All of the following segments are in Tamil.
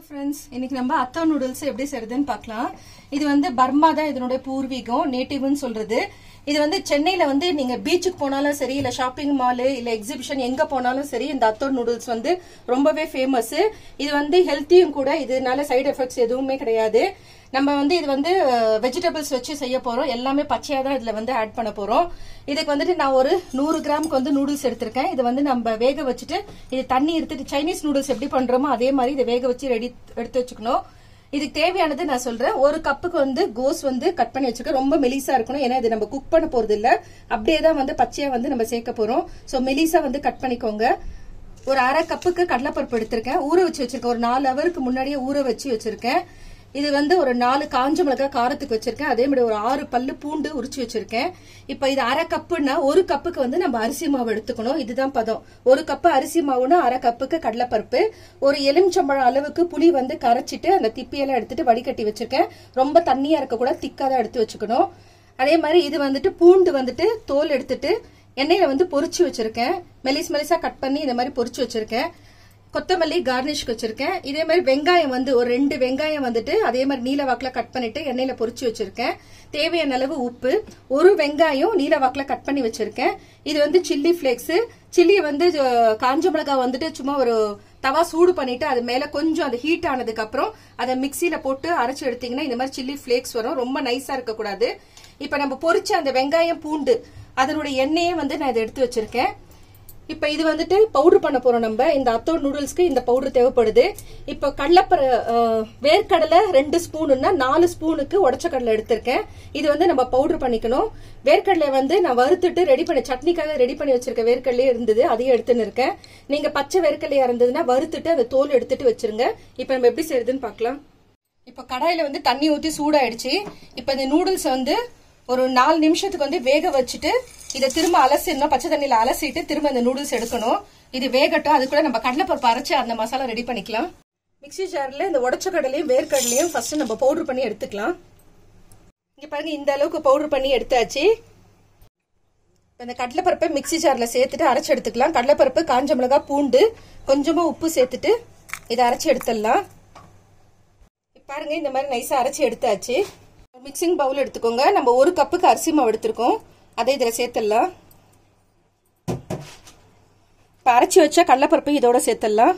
ஃப்ரெண்ட்ஸ் இன்னைக்கு நம்ம அத்தா நூடுல்ஸ் எப்படி செய்யறதுன்னு பார்க்கலாம் இது வந்து பர்மா தான் இதனுடைய பூர்வீகம் நேட்டிவ்னு சொல்றது இது வந்து சென்னையில வந்து நீங்க பீச்சுக்கு போனாலும் சரி இல்ல ஷாப்பிங் மாலு இல்ல எக்ஸிபிஷன் எங்க போனாலும் சரி இந்த அத்தோ நூடுல்ஸ் வந்து ரொம்பவே ஃபேமஸ் இது வந்து ஹெல்த்தியும் கூட இதனால சைடு எஃபெக்ட்ஸ் எதுவுமே கிடையாது நம்ம வந்து இது வந்து வெஜிடபிள்ஸ் வச்சு செய்ய போறோம் எல்லாமே பச்சையா தான் இதுல வந்து ஆட் பண்ண போறோம் இதுக்கு வந்துட்டு நான் ஒரு நூறு கிராமுக்கு வந்து நூடுல்ஸ் எடுத்திருக்கேன் இது வந்து நம்ம வேக வச்சுட்டு இது தண்ணி எடுத்துட்டு சைனீஸ் நூடுல்ஸ் எப்படி பண்றோமோ அதே மாதிரி இதை வேக வச்சு ரெடி எடுத்து வச்சுக்கணும் இதுக்கு தேவையானது நான் சொல்றேன் ஒரு கப்புக்கு வந்து கோஸ் வந்து கட் பண்ணி வச்சிருக்கேன் ரொம்ப மெலிசா இருக்கணும் ஏன்னா இது நம்ம குக் பண்ண போறது இல்ல அப்படியே தான் வந்து பச்சையா வந்து நம்ம சேர்க்க போறோம் சோ மெலிசா வந்து கட் பண்ணிக்கோங்க ஒரு அரை கப்புக்கு கடலைப்பருப்பு எடுத்திருக்கேன் ஊற வச்சு வச்சிருக்கேன் ஒரு நாலு ஹவருக்கு முன்னாடியே ஊற வச்சு வச்சிருக்கேன் இது வந்து ஒரு நாலு காஞ்ச மிளகாய் காரத்துக்கு வச்சிருக்கேன் அதே மாதிரி ஒரு ஆறு பல்லு பூண்டு உரிச்சு வச்சிருக்கேன் இப்ப இது அரை கப்புன்னா ஒரு கப்புக்கு வந்து நம்ம அரிசி மாவு எடுத்துக்கணும் இதுதான் பதம் ஒரு கப்பு அரிசி மாவுனா அரை கப்புக்கு கடலைப்பருப்பு ஒரு எலுமிச்சம்பழம் அளவுக்கு புளி வந்து கரைச்சிட்டு அந்த திப்பியெல்லாம் எடுத்துட்டு வடிகட்டி வச்சிருக்கேன் ரொம்ப தண்ணியா இருக்க கூட திக்கா தான் எடுத்து வச்சுக்கணும் அதே மாதிரி இது வந்துட்டு பூண்டு வந்துட்டு தோல் எடுத்துட்டு எண்ணெயில வந்து பொரிச்சு வச்சிருக்கேன் மெலிஸ் மெலிசா கட் பண்ணி இந்த மாதிரி பொரிச்சு வச்சிருக்கேன் கொத்தமல்லி கார்னிஷ்க்கு வச்சிருக்கேன் இதே மாதிரி வெங்காயம் வந்து ஒரு ரெண்டு வெங்காயம் வந்துட்டு அதே மாதிரி நீல வாக்குல கட் பண்ணிட்டு எண்ணெயில பொரிச்சு வச்சிருக்கேன் தேவையான அளவு உப்பு ஒரு வெங்காயம் நீல வாக்குல கட் பண்ணி வச்சிருக்கேன் இது வந்து சில்லி பிளேக்ஸ் சில்லி வந்து அஹ், காஞ்ச மிளகாய் வந்துட்டு சும்மா ஒரு தவா சூடு பண்ணிட்டு அது மேல கொஞ்சம் அது ஹீட் ஆனதுக்கு அப்புறம் அதை மிக்சியில போட்டு அரைச்சு எடுத்தீங்கன்னா இந்த மாதிரி சில்லி பிளேக்ஸ் வரும் ரொம்ப நைஸா இருக்க கூடாது இப்ப நம்ம பொரிச்ச அந்த வெங்காயம் பூண்டு அதனுடைய எண்ணெயே வந்து நான் இதை எடுத்து வச்சிருக்கேன் இப்ப இது வந்துட்டு பவுடர் பண்ண போறோம் நம்ம இந்த அத்தோ நூடுல்ஸ்க்கு இந்த பவுடர் தேவைப்படுது இப்ப கடலப்பர அஹ், வேர்க்கடலை ரெண்டு ஸ்பூனுன்னா நாலு ஸ்பூனுக்கு உடச்ச கடலை எடுத்திருக்கேன் இது வந்து நம்ம பவுடர் பண்ணிக்கணும் வேர்க்கடலை வந்து நான் வறுத்துட்டு ரெடி பண்ணி சட்னிக்காக ரெடி பண்ணி வச்சிருக்க வேர்க்கடலையே இருந்தது அதையும் எடுத்துன்னு இருக்கேன் நீங்க பச்சை வேர்க்கடலையா இருந்ததுன்னா வறுத்துட்டு அந்த தோல் எடுத்துட்டு வச்சிருங்க இப்ப நம்ம எப்படி செய்யறதுன்னு பார்க்கலாம் இப்ப கடாயில வந்து தண்ணி ஊத்தி சூடாயிடுச்சு இப்ப இந்த நூடுல்ஸ் வந்து ஒரு நாலு நிமிஷத்துக்கு வந்து வேக வச்சுட்டு இதை திரும்ப அலசிடணும் பச்சை தண்ணியில அலசிட்டு திரும்ப இந்த நூடுல்ஸ் எடுக்கணும் இது வேகட்டும் அதுக்குள்ள நம்ம கடலைப்பருப்பு அரைச்சு அந்த மசாலா ரெடி பண்ணிக்கலாம் மிக்ஸி ஜார்ல இந்த உடச்ச கடலையும் வேர்க்கடலையும் ஃபர்ஸ்ட் நம்ம பவுடர் பண்ணி எடுத்துக்கலாம் இங்க பாருங்க இந்த அளவுக்கு பவுடர் பண்ணி எடுத்தாச்சு இப்ப இந்த கடலைப்பருப்பை மிக்ஸி ஜார்ல சேர்த்துட்டு அரைச்சு எடுத்துக்கலாம் கடலைப்பருப்பு காஞ்ச மிளகாய் பூண்டு கொஞ்சமா உப்பு சேர்த்துட்டு இதை அரைச்சு எடுத்துடலாம் பாருங்க இந்த மாதிரி நைஸா அரைச்சி எடுத்தாச்சு மிக்சிங் பவுல் எடுத்துக்கோங்க நம்ம ஒரு கப்புக்கு அரிசி மாவு எடுத்திருக்கோம் அதை இதுல சேர்த்துடலாம் இப்ப அரைச்சி வச்ச கடலைப்பருப்பு இதோட சேர்த்துடலாம்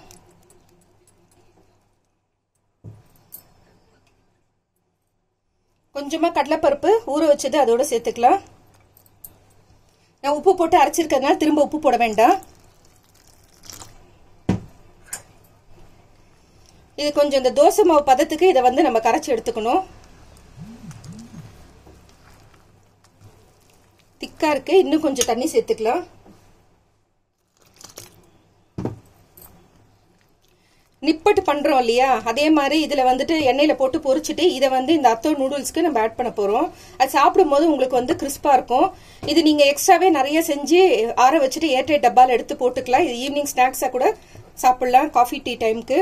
கொஞ்சமா கடலைப்பருப்பு ஊற வச்சது அதோட சேர்த்துக்கலாம் நான் உப்பு போட்டு அரைச்சிருக்கிறதுனால திரும்ப உப்பு போட வேண்டாம் இது கொஞ்சம் இந்த தோசை மாவு பதத்துக்கு இதை வந்து நம்ம கரைச்சி எடுத்துக்கணும் திக்கா இருக்கு இன்னும் கொஞ்சம் தண்ணி சேர்த்துக்கலாம் நிப்பட்டு பண்றோம் இல்லையா அதே மாதிரி இதுல வந்துட்டு எண்ணெயில போட்டு பொரிச்சிட்டு இதை வந்து இந்த அத்தோ நூடுல்ஸ்க்கு நம்ம ஆட் பண்ண போறோம் அது சாப்பிடும் போது உங்களுக்கு வந்து கிறிஸ்பா இருக்கும் இது நீங்க எக்ஸ்ட்ராவே நிறைய செஞ்சு ஆற வச்சுட்டு ஏற்ற டப்பால எடுத்து போட்டுக்கலாம் இது ஈவினிங் ஸ்நாக்ஸா கூட சாப்பிடலாம் காஃபி டீ டைம்க்கு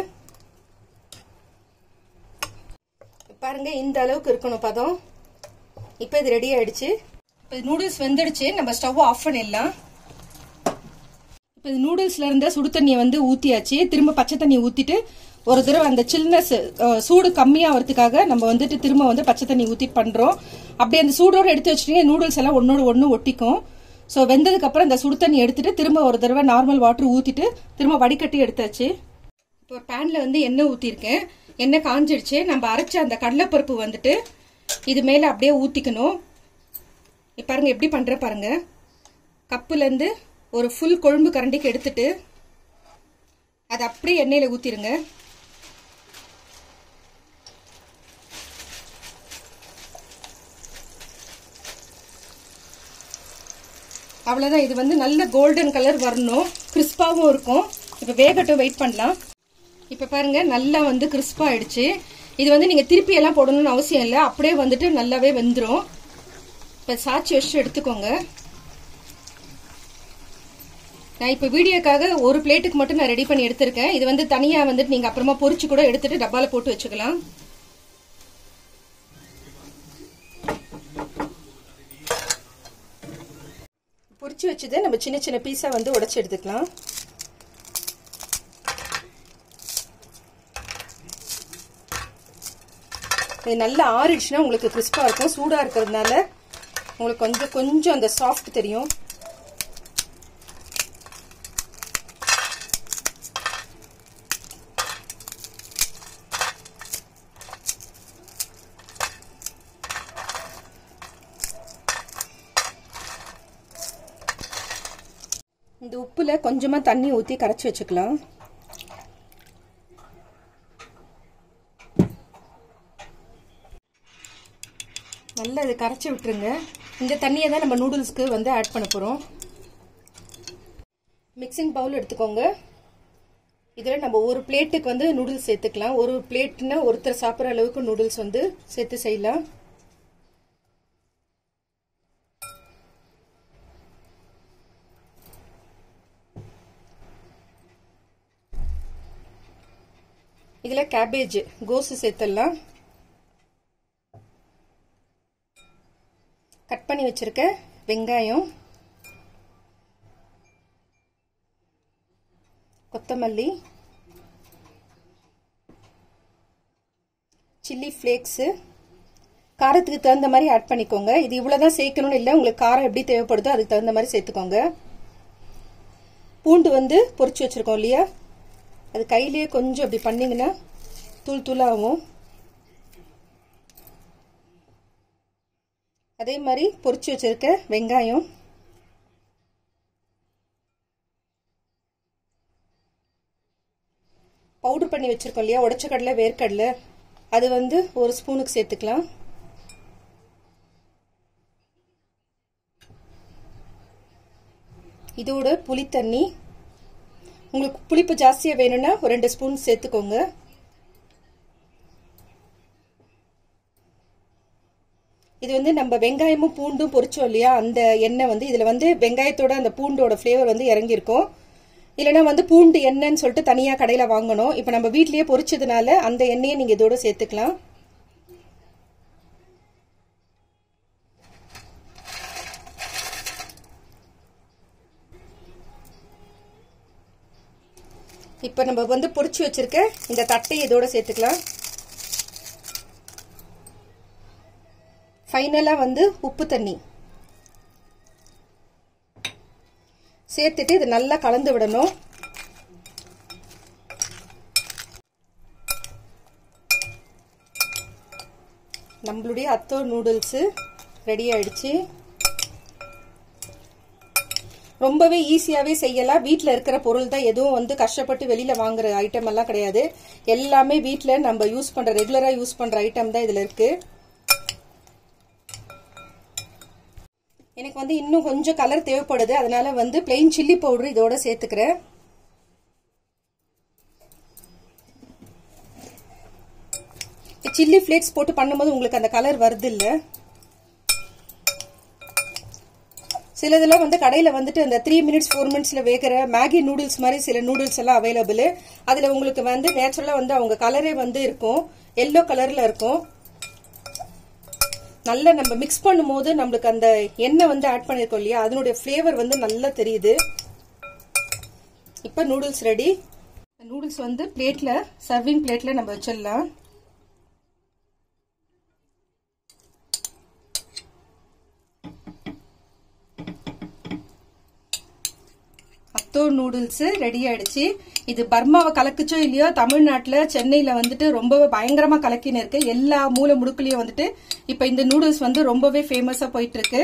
பாருங்க இந்த அளவுக்கு இருக்கணும் பதம் இப்போ இது ரெடி ஆயிடுச்சு இப்போ நூடுல்ஸ் வெந்துடுச்சு நம்ம ஸ்டவ் ஆஃப் பண்ணிடலாம் இப்போ இது நூடுல்ஸ்ல இருந்த சுடு தண்ணியை வந்து ஊத்தியாச்சு திரும்ப பச்சை தண்ணியை ஊத்திட்டு ஒரு தடவை அந்த சில்னஸ் சூடு கம்மியாகிறதுக்காக நம்ம வந்துட்டு திரும்ப வந்து பச்சை தண்ணி ஊத்தி பண்றோம் அப்படியே அந்த சூடோட எடுத்து வச்சிட்டீங்க நூடுல்ஸ் எல்லாம் ஒன்னோட ஒன்று ஒட்டிக்கும் ஸோ வெந்ததுக்கு அப்புறம் இந்த சுடு தண்ணி எடுத்துட்டு திரும்ப ஒரு தடவை நார்மல் வாட்டர் ஊத்திட்டு திரும்ப வடிகட்டி எடுத்தாச்சு இப்போ ஒரு பேன்ல வந்து எண்ணெய் ஊத்திருக்கேன் எண்ணெய் காஞ்சிடுச்சு நம்ம அரைச்ச அந்த கடலைப்பருப்பு வந்துட்டு இது மேல அப்படியே ஊத்திக்கணும் இப்ப பாருங்க எப்படி பண்ற பாருங்க கப்புல இருந்து ஒரு ஃபுல் கொழும்பு கரண்டிக்கு எடுத்துட்டு அதை அப்படியே எண்ணெயில ஊத்திருங்க அவ்வளவுதான் இது வந்து நல்ல கோல்டன் கலர் வரணும் கிறிஸ்பாவும் இருக்கும் இப்ப வேகட்டும் வெயிட் பண்ணலாம் இப்ப பாருங்க நல்லா வந்து கிறிஸ்பா ஆயிடுச்சு இது வந்து நீங்க திருப்பி எல்லாம் போடணும்னு அவசியம் இல்லை அப்படியே வந்துட்டு நல்லாவே வெந்துடும் இப்ப சாச்சி வச்சு எடுத்துக்கோங்க நான் இப்ப வீடியோக்காக ஒரு பிளேட்டுக்கு மட்டும் நான் ரெடி பண்ணி எடுத்திருக்கேன் இது வந்து தனியா வந்துட்டு நீங்க அப்புறமா பொரிச்சு கூட எடுத்துட்டு டப்பால போட்டு வச்சுக்கலாம் பொரிச்சு வச்சதை நம்ம சின்ன சின்ன பீஸா வந்து உடைச்சு எடுத்துக்கலாம் இது நல்லா ஆறிடுச்சுன்னா உங்களுக்கு கிறிஸ்பா இருக்கும் சூடா இருக்கிறதுனால உங்களுக்கு கொஞ்சம் கொஞ்சம் அந்த சாஃப்ட் தெரியும் இந்த உப்புல கொஞ்சமா தண்ணி ஊத்தி கரைச்சி வச்சுக்கலாம் நல்லா இது கரைச்சி விட்டுருங்க இந்த தண்ணியை தான் நம்ம நூடுல்ஸ்க்கு வந்து ஆட் பண்ண போகிறோம் மிக்சிங் பவுல் எடுத்துக்கோங்க இதில் நம்ம ஒரு பிளேட்டுக்கு வந்து நூடுல்ஸ் சேர்த்துக்கலாம் ஒரு பிளேட்னா ஒருத்தர் சாப்பிட்ற அளவுக்கு நூடுல்ஸ் வந்து சேர்த்து செய்யலாம் இதில் கேபேஜ் கோஸு சேர்த்துடலாம் கட் பண்ணி வச்சிருக்க வெங்காயம் கொத்தமல்லி சில்லி ஃப்ளேக்ஸு காரத்துக்கு தகுந்த மாதிரி ஆட் பண்ணிக்கோங்க இது இவ்வளோதான் சேர்க்கணும்னு இல்லை உங்களுக்கு காரம் எப்படி தேவைப்படுதோ அதுக்கு தகுந்த மாதிரி சேர்த்துக்கோங்க பூண்டு வந்து பொரிச்சு வச்சுருக்கோம் இல்லையா அது கையிலேயே கொஞ்சம் அப்படி பண்ணிங்கன்னா தூள் தூளாகும் அதே மாதிரி பொரிச்சு வச்சிருக்க வெங்காயம் பவுடர் பண்ணி வச்சிருக்கோம் இல்லையா உடச்ச கடலை வேர்க்கடலை அது வந்து ஒரு ஸ்பூனுக்கு சேர்த்துக்கலாம் இதோட புளித்தண்ணி உங்களுக்கு புளிப்பு ஜாஸ்தியாக வேணும்னா ஒரு ரெண்டு ஸ்பூன் சேர்த்துக்கோங்க இது வந்து நம்ம வெங்காயமும் பூண்டும் பொரிச்சோம் இல்லையா அந்த எண்ணெய் வந்து இதில் வந்து வெங்காயத்தோட அந்த பூண்டோட ஃப்ளேவர் வந்து இறங்கியிருக்கும் இல்லைனா வந்து பூண்டு எண்ணெய்ன்னு சொல்லிட்டு தனியாக கடையில் வாங்கணும் இப்போ நம்ம வீட்லேயே பொரிச்சதுனால அந்த எண்ணெயை நீங்கள் இதோட சேர்த்துக்கலாம் இப்போ நம்ம வந்து பொரிச்சு வச்சிருக்க இந்த தட்டையை இதோட சேர்த்துக்கலாம் ஃபைனலாக வந்து உப்பு தண்ணி சேர்த்துட்டு இது நல்லா கலந்து விடணும் நம்மளுடைய அத்தோ நூடுல்ஸு ரெடி ஆயிடுச்சு ரொம்பவே ஈஸியாகவே செய்யலாம் வீட்டில் இருக்கிற பொருள் தான் எதுவும் வந்து கஷ்டப்பட்டு வெளியில் வாங்குற ஐட்டம் எல்லாம் கிடையாது எல்லாமே வீட்டில் நம்ம யூஸ் பண்ணுற ரெகுலராக யூஸ் பண்ணுற ஐட்டம் தான் இதில் இருக்குது எனக்கு வந்து இன்னும் கொஞ்சம் கலர் தேவைப்படுது அதனால வந்து பிளெயின் சில்லி பவுடர் இதோட சேர்த்துக்கிறேன் சில்லி ஃபிளேக்ஸ் போட்டு பண்ணும்போது உங்களுக்கு அந்த கலர் வருது இல்ல சிலதெல்லாம் வந்து கடையில் வந்துட்டு அந்த த்ரீ மினிட்ஸ் ஃபோர் மினிட்ஸில் வேகிற மேகி நூடுல்ஸ் மாதிரி சில நூடுல்ஸ் எல்லாம் அவைலபிள் அதில் உங்களுக்கு வந்து நேச்சுரலாக வந்து அவங்க கலரே வந்து இருக்கும் எல்லோ கலரில் இருக்கும் நல்லா நம்ம மிக்ஸ் பண்ணும்போது நம்மளுக்கு அந்த எண்ணெய் வந்து ஆட் பண்ணியிருக்கோம் இல்லையா அதனுடைய ஃப்ளேவர் வந்து நல்லா தெரியுது இப்போ நூடுல்ஸ் ரெடி நூடுல்ஸ் வந்து பிளேட்ல சர்விங் பிளேட்ல நம்ம வச்சிடலாம் அத்தோ நூடுல்ஸ் ரெடி ஆயிடுச்சு இது பர்மாவை கலக்குச்சோ இல்லையோ தமிழ்நாட்டில் சென்னையில் வந்துட்டு ரொம்பவே பயங்கரமா கலக்கின்னு இருக்கு எல்லா மூல முடுக்குலையும் வந்துட்டு இப்போ இந்த நூடுல்ஸ் வந்து ரொம்பவே ஃபேமஸாக போயிட்டு இருக்கு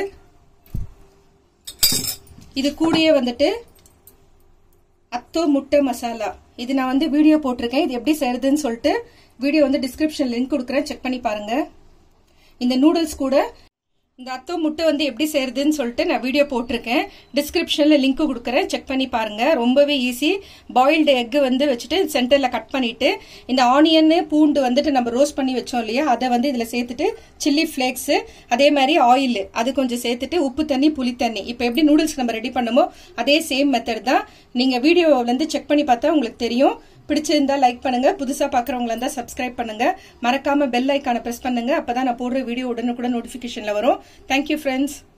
இது கூடயே வந்துட்டு அத்தோ முட்டை மசாலா இது நான் வந்து வீடியோ போட்டிருக்கேன் இது எப்படி செய்யறதுன்னு சொல்லிட்டு வீடியோ வந்து டிஸ்கிரிப்ஷன் லிங்க் கொடுக்குறேன் செக் பண்ணி பாருங்க இந்த நூடுல்ஸ் கூட இந்த அத்தோ முட்டை வந்து எப்படி செய்யறதுன்னு சொல்லிட்டு நான் வீடியோ போட்டிருக்கேன் டிஸ்கிரிப்ஷனில் லிங்க் கொடுக்குறேன் செக் பண்ணி பாருங்க ரொம்பவே ஈஸி பாயில்டு எக்கு வந்து வச்சுட்டு சென்டரில் கட் பண்ணிட்டு இந்த ஆனியன் பூண்டு வந்துட்டு நம்ம ரோஸ்ட் பண்ணி வச்சோம் இல்லையா அதை வந்து இதில் சேர்த்துட்டு சில்லி ஃப்ளேக்ஸு அதே மாதிரி ஆயில் அது கொஞ்சம் சேர்த்துட்டு உப்பு தண்ணி புளி தண்ணி இப்போ எப்படி நூடுல்ஸ் நம்ம ரெடி பண்ணுமோ அதே சேம் மெத்தட் தான் நீங்கள் வீடியோ வந்து செக் பண்ணி பார்த்தா உங்களுக்கு தெரியும் பிடிச்சிருந்தா லைக் பண்ணுங்க புதுசா பாக்குறவங்களா இருந்தா சப்ஸ்கிரைப் பண்ணுங்க மறக்காம பெல் ஐக்கான பிரஸ் பண்ணுங்க அப்பதான் நான் போடுற வீடியோ உடனுக்குடன் நோட்டிபிகேஷன்ல வரும் தேங்க்யூ ஃப்ரெண்ட்ஸ்